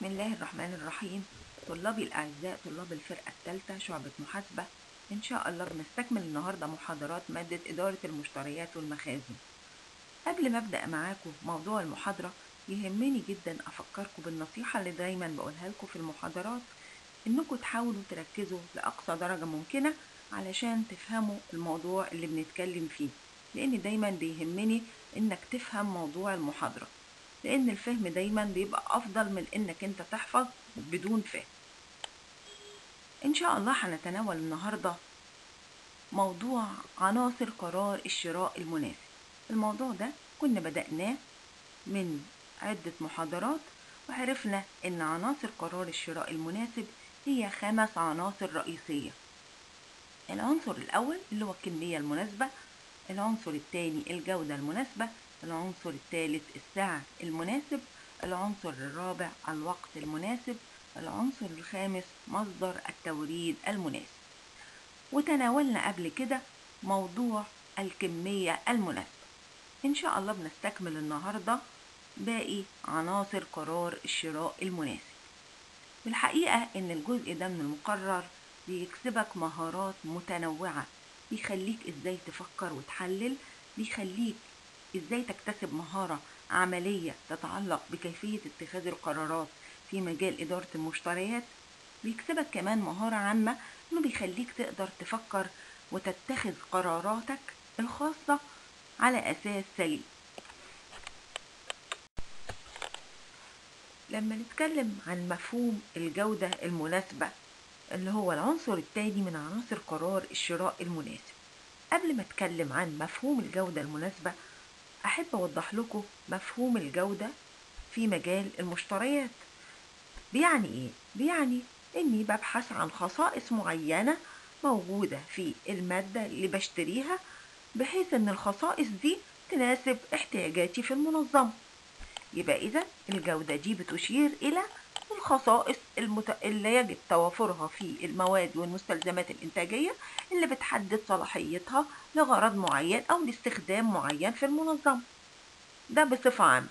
بسم الله الرحمن الرحيم طلابي الأعزاء طلاب الفرقة الثالثة شعبة محاسبة إن شاء الله بنستكمل النهاردة محاضرات مادة إدارة المشتريات والمخازن قبل ما أبدأ معاكم موضوع المحاضرة يهمني جدا أفكركم بالنصيحة اللي دايما بقولها لكم في المحاضرات إنكم تحاولوا تركزوا لأقصى درجة ممكنة علشان تفهموا الموضوع اللي بنتكلم فيه لأن دايما بيهمني إنك تفهم موضوع المحاضرة لأن الفهم دايما بيبقى أفضل من إنك أنت تحفظ بدون فهم إن شاء الله هنتناول النهاردة موضوع عناصر قرار الشراء المناسب الموضوع ده كنا بدأناه من عدة محاضرات وعرفنا إن عناصر قرار الشراء المناسب هي خمس عناصر رئيسية العنصر الأول اللي هو الكمية المناسبة العنصر الثاني الجودة المناسبة العنصر الثالث السعر المناسب العنصر الرابع الوقت المناسب العنصر الخامس مصدر التوريد المناسب وتناولنا قبل كده موضوع الكمية المناسبة إن شاء الله بنستكمل النهاردة باقي عناصر قرار الشراء المناسب والحقيقة إن الجزء ده من المقرر بيكسبك مهارات متنوعة بيخليك إزاي تفكر وتحلل بيخليك إزاي تكتسب مهارة عملية تتعلق بكيفية اتخاذ القرارات في مجال إدارة المشتريات بيكسبك كمان مهارة عامة إنه بيخليك تقدر تفكر وتتخذ قراراتك الخاصة على أساس سليم لما نتكلم عن مفهوم الجودة المناسبة اللي هو العنصر الثاني من عناصر قرار الشراء المناسب قبل ما اتكلم عن مفهوم الجودة المناسبة أحب أوضح لكم مفهوم الجودة في مجال المشتريات بيعني إيه؟ بيعني إني ببحث عن خصائص معينة موجودة في المادة اللي بشتريها بحيث إن الخصائص دي تناسب احتياجاتي في المنظمة يبقى إذا الجودة دي بتشير إلى الخصائص المت... اللي يجب توافرها في المواد والمستلزمات الإنتاجية اللي بتحدد صلاحيتها لغرض معين أو لاستخدام معين في المنظمة ده بصفة عامة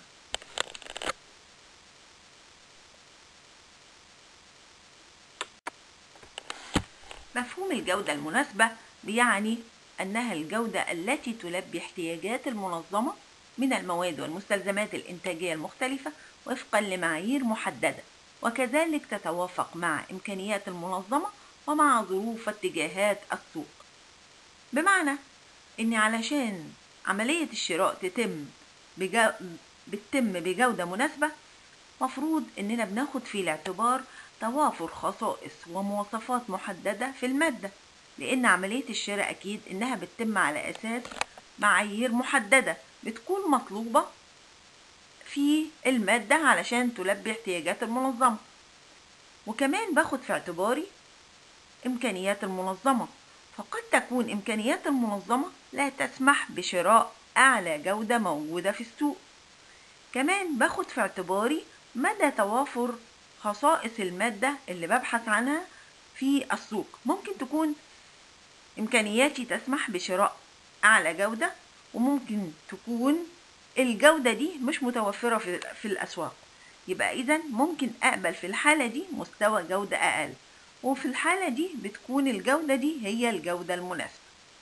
مفهوم الجودة المناسبة بيعني أنها الجودة التي تلبي احتياجات المنظمة من المواد والمستلزمات الإنتاجية المختلفة وفقا لمعايير محددة وكذلك تتوافق مع إمكانيات المنظمة ومع ظروف واتجاهات السوق بمعنى إن علشان عملية الشراء تتم بجو... بتتم بجودة مناسبة مفروض إننا بناخد في الاعتبار توافر خصائص ومواصفات محددة في المادة لأن عملية الشراء أكيد إنها بتتم على أساس معايير محددة بتكون مطلوبة في المادة علشان تلبي احتياجات المنظمة وكمان باخد في اعتباري إمكانيات المنظمة فقد تكون إمكانيات المنظمة لا تسمح بشراء أعلى جودة موجودة في السوق كمان باخد في اعتباري مدى توافر خصائص المادة اللي ببحث عنها في السوق ممكن تكون إمكانياتي تسمح بشراء أعلى جودة وممكن تكون الجودة دي مش متوفرة في, في الأسواق يبقى إذا ممكن أقبل في الحالة دي مستوى جودة أقل وفي الحالة دي بتكون الجودة دي هي الجودة المناسبة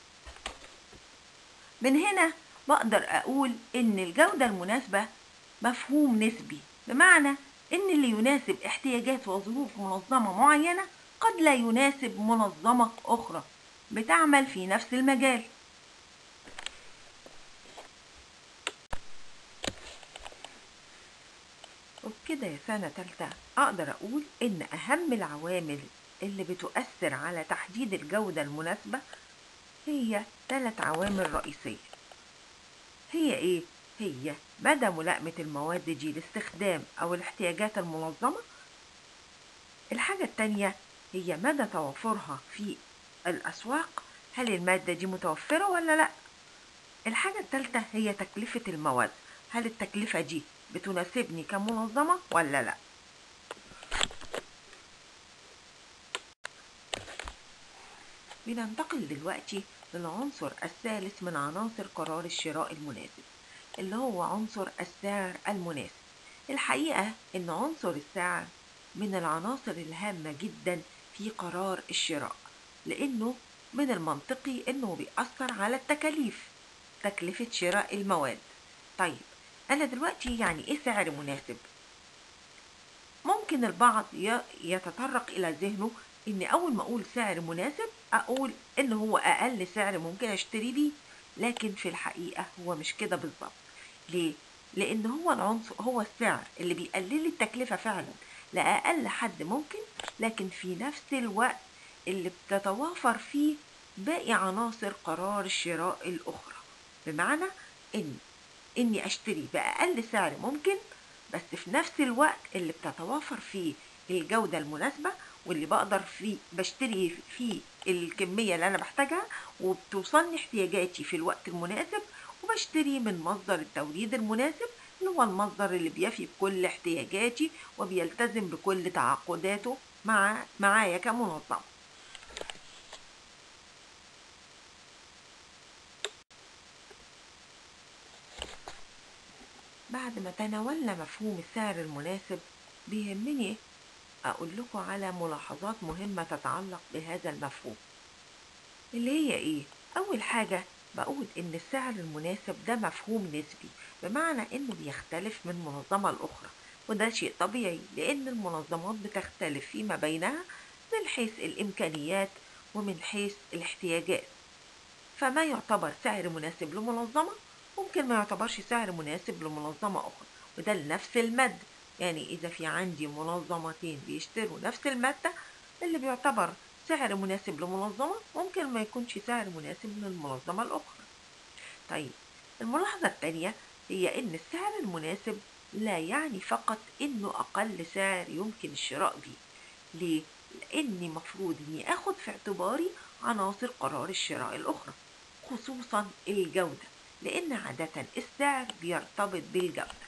من هنا بقدر أقول إن الجودة المناسبة مفهوم نسبي بمعنى إن اللي يناسب احتياجات وظروف منظمة معينة قد لا يناسب منظمة أخرى بتعمل في نفس المجال وبكده يا سنة تالتة أقدر أقول إن أهم العوامل اللي بتؤثر على تحديد الجودة المناسبة هي ثلاث عوامل رئيسية هي إيه؟ هي مدى ملائمة المواد دي لاستخدام أو الاحتياجات المنظمة الحاجة التانية هي مدى توافرها في الأسواق هل المادة دي متوفرة ولا لأ الحاجة التالتة هي تكلفة المواد هل التكلفة دي بتناسبني كمنظمة ولا لا بننتقل دلوقتي للعنصر الثالث من عناصر قرار الشراء المناسب اللي هو عنصر السعر المناسب الحقيقة إن عنصر السعر من العناصر الهامة جدا في قرار الشراء لأنه من المنطقي أنه بيأثر على التكاليف تكلفة شراء المواد طيب أنا دلوقتي يعني إيه سعر مناسب؟ ممكن البعض يتطرق إلى ذهنه إن أول ما أقول سعر مناسب أقول إن هو أقل سعر ممكن أشتري بيه لكن في الحقيقة هو مش كده بالظبط ليه؟ لأن هو العنصر هو السعر اللي بيقلل التكلفة فعلا لأقل حد ممكن لكن في نفس الوقت اللي بتتوافر فيه باقي عناصر قرار الشراء الأخرى بمعنى إن إني أشتري بأقل سعر ممكن بس في نفس الوقت اللي بتتوافر فيه الجودة المناسبة واللي بقدر فيه بشتري فيه الكمية اللي أنا بحتاجها وبتوصلني احتياجاتي في الوقت المناسب وبشتري من مصدر التوريد المناسب اللي هو المصدر اللي بيفي بكل احتياجاتي وبيلتزم بكل تعاقداته مع معايا كمنظمة بعد ما تناولنا مفهوم السعر المناسب بيهمني أقول لكم على ملاحظات مهمة تتعلق بهذا المفهوم اللي هي إيه؟ أول حاجة بقول إن السعر المناسب ده مفهوم نسبي بمعنى إنه بيختلف من منظمة لأخرى وده شيء طبيعي لأن المنظمات بتختلف فيما بينها من حيث الإمكانيات ومن حيث الاحتياجات فما يعتبر سعر مناسب لمنظمة ممكن ما يعتبرش سعر مناسب لمنظمة أخرى وده لنفس المادة يعني إذا في عندي منظمتين بيشتروا نفس المادة اللي بيعتبر سعر مناسب لمنظمة ممكن ما يكونش سعر مناسب للمنظمة الأخرى طيب الملاحظة الثانية هي إن السعر المناسب لا يعني فقط إنه أقل سعر يمكن الشراء به ليه؟ لأني مفروض إني أخد في اعتباري عناصر قرار الشراء الأخرى خصوصا الجودة لأن عادة السعر بيرتبط بالجودة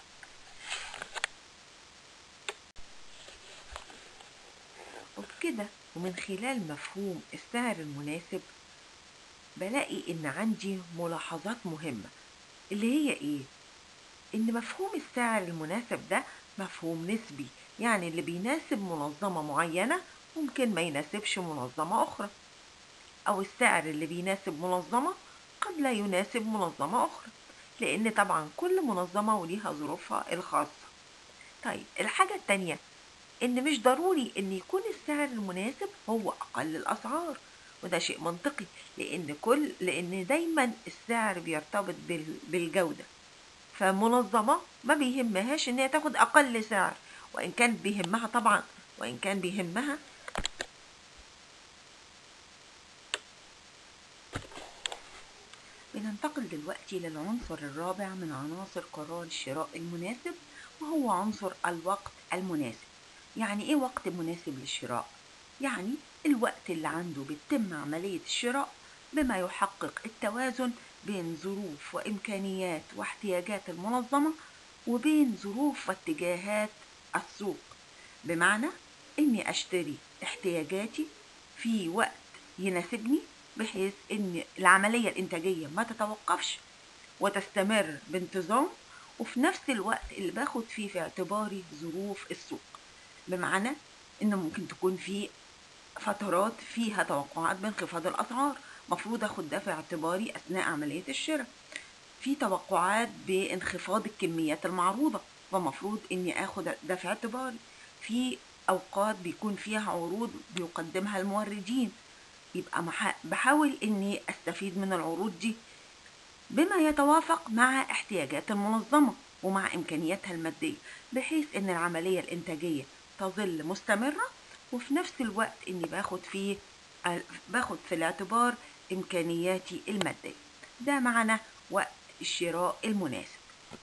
وبكده ومن خلال مفهوم السعر المناسب بلاقي إن عندي ملاحظات مهمة اللي هي إيه؟ إن مفهوم السعر المناسب ده مفهوم نسبي يعني اللي بيناسب منظمة معينة ممكن ما يناسبش منظمة أخرى أو السعر اللي بيناسب منظمة قد لا يناسب منظمة أخرى لأن طبعا كل منظمة وليها ظروفها الخاصة طيب الحاجة التانية إن مش ضروري إن يكون السعر المناسب هو أقل الأسعار وده شيء منطقي لأن كل لأن دايما السعر بيرتبط بالجودة فمنظمة ما بيهمهاش إن هي تاخد أقل سعر وإن كان بيهمها طبعا وإن كان بيهمها بننتقل دلوقتي للعنصر الرابع من عناصر قرار الشراء المناسب وهو عنصر الوقت المناسب يعني ايه وقت مناسب للشراء يعني الوقت اللي عنده بتتم عملية الشراء بما يحقق التوازن بين ظروف وإمكانيات واحتياجات المنظمة وبين ظروف واتجاهات السوق بمعنى إني أشتري احتياجاتي في وقت يناسبني بحيث إن العملية الإنتاجية ما تتوقفش وتستمر بانتظام وفي نفس الوقت اللي باخد فيه في اعتباري ظروف السوق بمعنى إنه ممكن تكون في فترات فيها توقعات بانخفاض الأسعار مفروض أخد ده في اعتباري أثناء عملية الشراء في توقعات بانخفاض الكميات المعروضة فمفروض إني أخد ده في اعتباري في أوقات بيكون فيها عروض بيقدمها الموردين يبقى بحاول إني أستفيد من العروض دي بما يتوافق مع احتياجات المنظمة ومع إمكانياتها المادية بحيث إن العملية الإنتاجية تظل مستمرة وفي نفس الوقت إني باخد فيه باخد في الاعتبار إمكانياتي المادية ده معنى وقت الشراء المناسب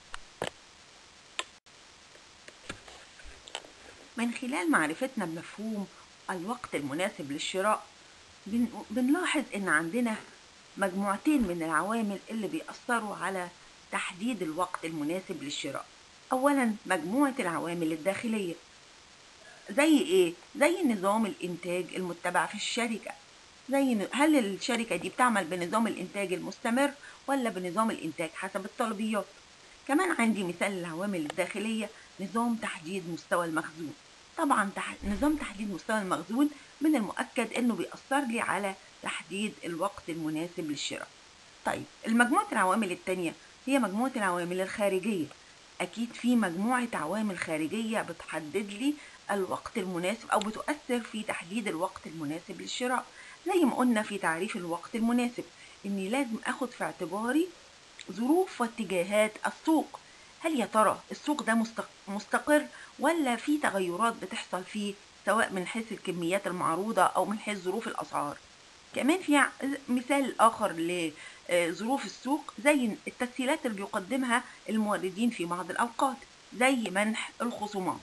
من خلال معرفتنا بمفهوم الوقت المناسب للشراء بنلاحظ ان عندنا مجموعتين من العوامل اللي بيأثروا على تحديد الوقت المناسب للشراء اولا مجموعة العوامل الداخلية زي ايه زي نظام الانتاج المتبع في الشركة زي هل الشركة دي بتعمل بنظام الانتاج المستمر ولا بنظام الانتاج حسب الطلبيات كمان عندي مثال العوامل الداخلية نظام تحديد مستوى المخزون طبعا تح... نظام تحديد مستوى المخزون من المؤكد انه بيأثر لي على تحديد الوقت المناسب للشراء طيب المجموعة العوامل التانية هي مجموعة العوامل الخارجية أكيد في مجموعة عوامل خارجية بتحدد لي الوقت المناسب أو بتؤثر في تحديد الوقت المناسب للشراء زي ما قلنا في تعريف الوقت المناسب إني لازم أخد في اعتباري ظروف واتجاهات السوق هل يا ترى السوق ده مستقر ولا في تغيرات بتحصل فيه سواء من حيث الكميات المعروضة أو من حيث ظروف الأسعار كمان في مثال آخر لظروف السوق زي التسهيلات اللي بيقدمها الموردين في بعض الأوقات زي منح الخصومات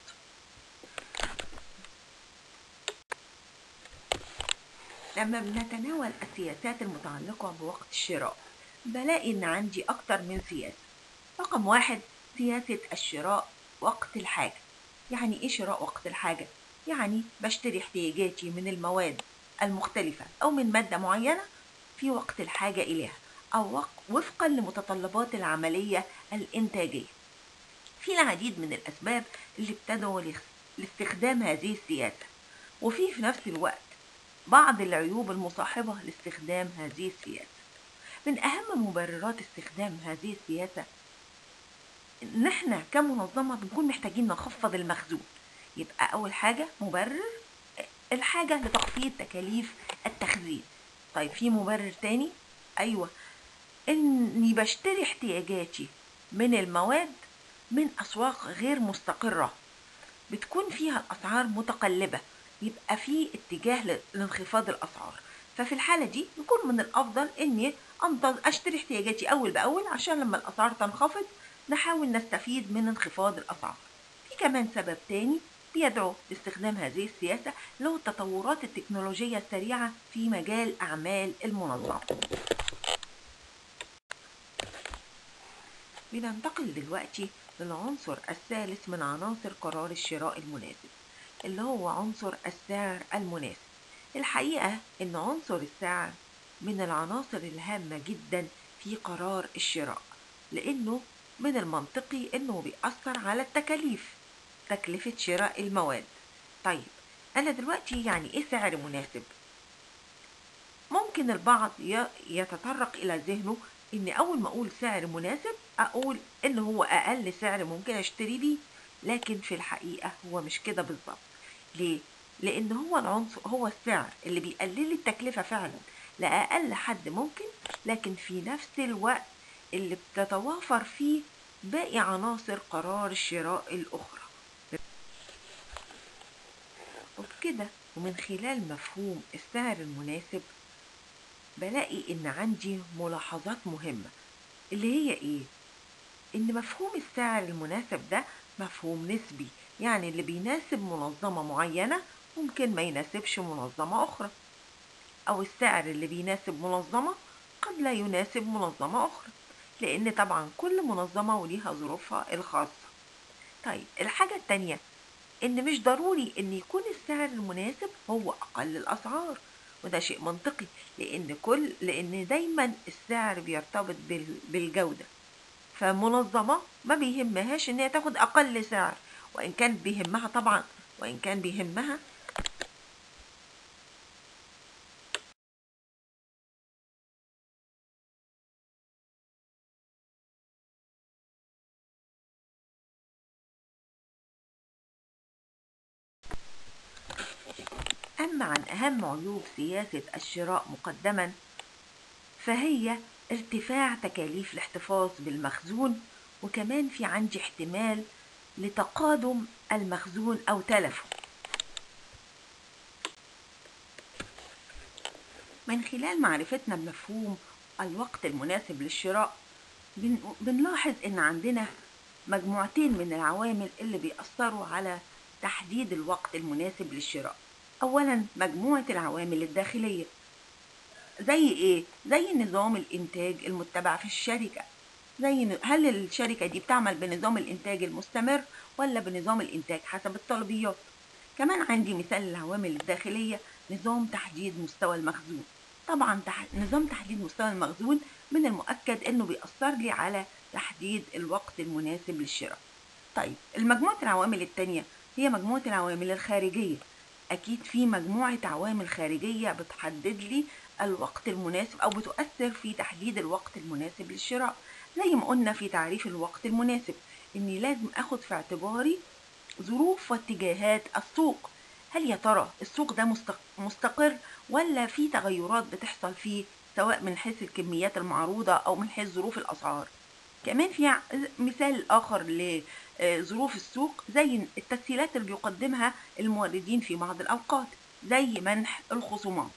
لما بنتناول السياسات المتعلقة بوقت الشراء بلاقي إن عندي أكتر من سياسة رقم واحد سياسة الشراء وقت الحاجة يعني إيه شراء وقت الحاجة؟ يعني بشتري احتياجاتي من المواد المختلفة أو من مادة معينة في وقت الحاجة إليها أو وفقا لمتطلبات العملية الإنتاجية في العديد من الأسباب اللي ابتدوا لاستخدام هذه السياسة وفي في نفس الوقت بعض العيوب المصاحبة لاستخدام هذه السياسة من أهم مبررات استخدام هذه السياسة إن إحنا كمنظمة بنكون محتاجين نخفض المخزون يبقى أول حاجة مبرر الحاجة لتخفيض تكاليف التخزين طيب في مبرر تاني أيوة إني بشتري احتياجاتي من المواد من أسواق غير مستقرة بتكون فيها الأسعار متقلبة يبقى في اتجاه لانخفاض الأسعار ففي الحالة دي يكون من الأفضل إني أشتري احتياجاتي أول بأول عشان لما الأسعار تنخفض نحاول نستفيد من انخفاض الأسعار في كمان سبب تاني بيدعو لاستخدام هذه السياسة له التطورات التكنولوجية السريعة في مجال أعمال المنظمة بننتقل دلوقتي للعنصر الثالث من عناصر قرار الشراء المناسب اللي هو عنصر السعر المناسب الحقيقة إن عنصر السعر من العناصر الهامة جدا في قرار الشراء لأنه من المنطقي إنه بيأثر على التكاليف تكلفة شراء المواد طيب أنا دلوقتي يعني إيه سعر مناسب؟ ممكن البعض يتطرق إلى ذهنه إن أول ما أقول سعر مناسب أقول إن هو أقل سعر ممكن أشتري بيه لكن في الحقيقة هو مش كده بالظبط ليه؟ لأن هو العنصر هو السعر اللي بيقلل التكلفة فعلا لأقل حد ممكن لكن في نفس الوقت اللي بتتوافر فيه باقي عناصر قرار الشراء الأخرى وبكده ومن خلال مفهوم السعر المناسب بلاقي إن عندي ملاحظات مهمة اللي هي إيه؟ إن مفهوم السعر المناسب ده مفهوم نسبي يعني اللي بيناسب منظمة معينة ممكن ما يناسبش منظمة أخرى أو السعر اللي بيناسب منظمة قد لا يناسب منظمة أخرى لأن طبعا كل منظمة وليها ظروفها الخاصة طيب الحاجة التانية إن مش ضروري إن يكون السعر المناسب هو أقل الأسعار وده شيء منطقي لأن كل لأن دايما السعر بيرتبط بالجودة فمنظمة ما بيهمهاش إن هي تاخد أقل سعر وإن كان بيهمها طبعا وإن كان بيهمها أما عن أهم عيوب سياسة الشراء مقدما فهي ارتفاع تكاليف الاحتفاظ بالمخزون وكمان في عندي احتمال لتقادم المخزون أو تلفه من خلال معرفتنا بمفهوم الوقت المناسب للشراء بنلاحظ ان عندنا مجموعتين من العوامل اللي بيأثروا على تحديد الوقت المناسب للشراء اولا مجموعة العوامل الداخلية زي ايه زي نظام الانتاج المتبع في الشركة زي هل الشركة دي بتعمل بنظام الانتاج المستمر ولا بنظام الانتاج حسب الطلبيات كمان عندي مثال العوامل الداخلية نظام تحديد مستوى المخزون طبعا تح... نظام تحديد مستوى المخزون من المؤكد انه بيأثر لي على تحديد الوقت المناسب للشراء طيب المجموعة العوامل التانية هي مجموعة العوامل الخارجية أكيد في مجموعة عوامل خارجية بتحدد لي الوقت المناسب أو بتؤثر في تحديد الوقت المناسب للشراء زي ما قلنا في تعريف الوقت المناسب إني لازم أخد في اعتباري ظروف واتجاهات السوق هل يا ترى السوق ده مستقر ولا في تغيرات بتحصل فيه سواء من حيث الكميات المعروضة أو من حيث ظروف الأسعار كمان في مثال آخر لظروف السوق زي التسهيلات اللي بيقدمها الموردين في بعض الأوقات زي منح الخصومات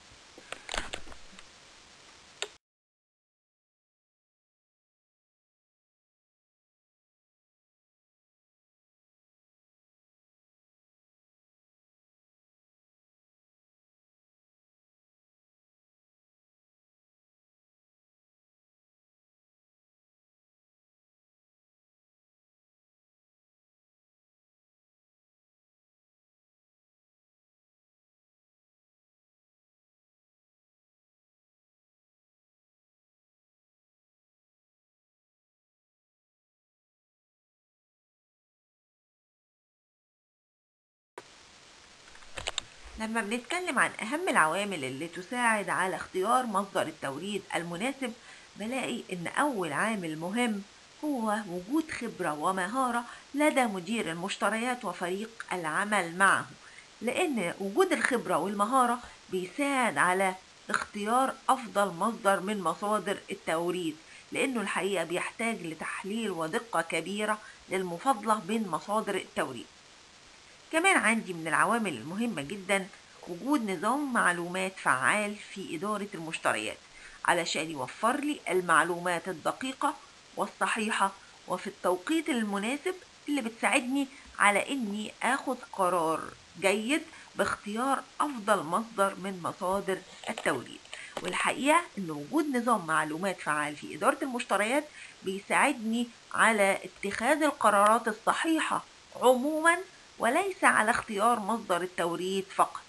لما بنتكلم عن أهم العوامل اللي تساعد على اختيار مصدر التوريد المناسب بلاقي إن أول عامل مهم هو وجود خبرة ومهارة لدى مدير المشتريات وفريق العمل معه لأن وجود الخبرة والمهارة بيساعد على اختيار أفضل مصدر من مصادر التوريد لأنه الحقيقة بيحتاج لتحليل ودقة كبيرة للمفاضلة بين مصادر التوريد كمان عندي من العوامل المهمة جدا وجود نظام معلومات فعال في إدارة المشتريات علشان يوفر لي المعلومات الدقيقة والصحيحة وفي التوقيت المناسب اللي بتساعدني على إني آخد قرار جيد باختيار أفضل مصدر من مصادر التوريد والحقيقة إن وجود نظام معلومات فعال في إدارة المشتريات بيساعدني على اتخاذ القرارات الصحيحة عموما وليس على اختيار مصدر التوريد فقط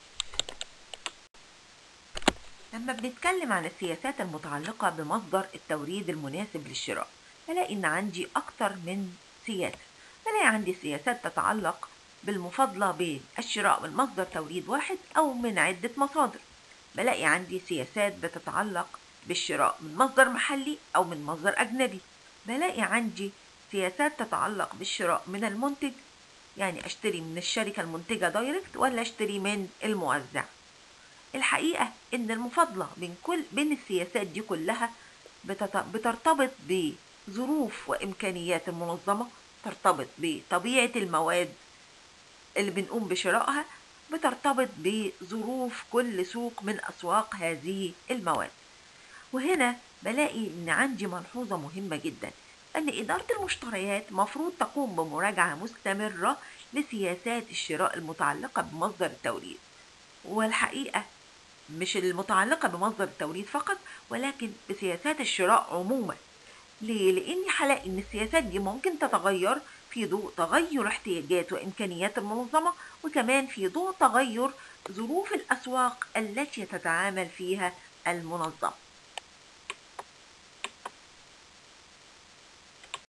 لما بنتكلم عن السياسات المتعلقة بمصدر التوريد المناسب للشراء بلاقي إن عندي أكتر من سياسة بلاقي عندي سياسات تتعلق بالمفاضلة بين الشراء من مصدر توريد واحد أو من عدة مصادر بلاقي عندي سياسات بتتعلق بالشراء من مصدر محلي أو من مصدر أجنبي بلاقي عندي سياسات تتعلق بالشراء من المنتج يعني اشتري من الشركة المنتجة دايركت ولا اشتري من الموزع الحقيقة ان المفاضلة بين كل بين السياسات دي كلها بترتبط بظروف وامكانيات المنظمة ترتبط بطبيعة المواد اللي بنقوم بشرائها بترتبط بظروف كل سوق من اسواق هذه المواد وهنا بلاقي ان عندي ملحوظة مهمة جدا أن إدارة المشتريات مفروض تقوم بمراجعة مستمرة لسياسات الشراء المتعلقة بمصدر التوريد والحقيقة مش المتعلقة بمصدر التوريد فقط ولكن بسياسات الشراء عموما ليه؟ لأني هلاقي إن السياسات دي ممكن تتغير في ضوء تغير احتياجات وإمكانيات المنظمة وكمان في ضوء تغير ظروف الأسواق التي تتعامل فيها المنظمة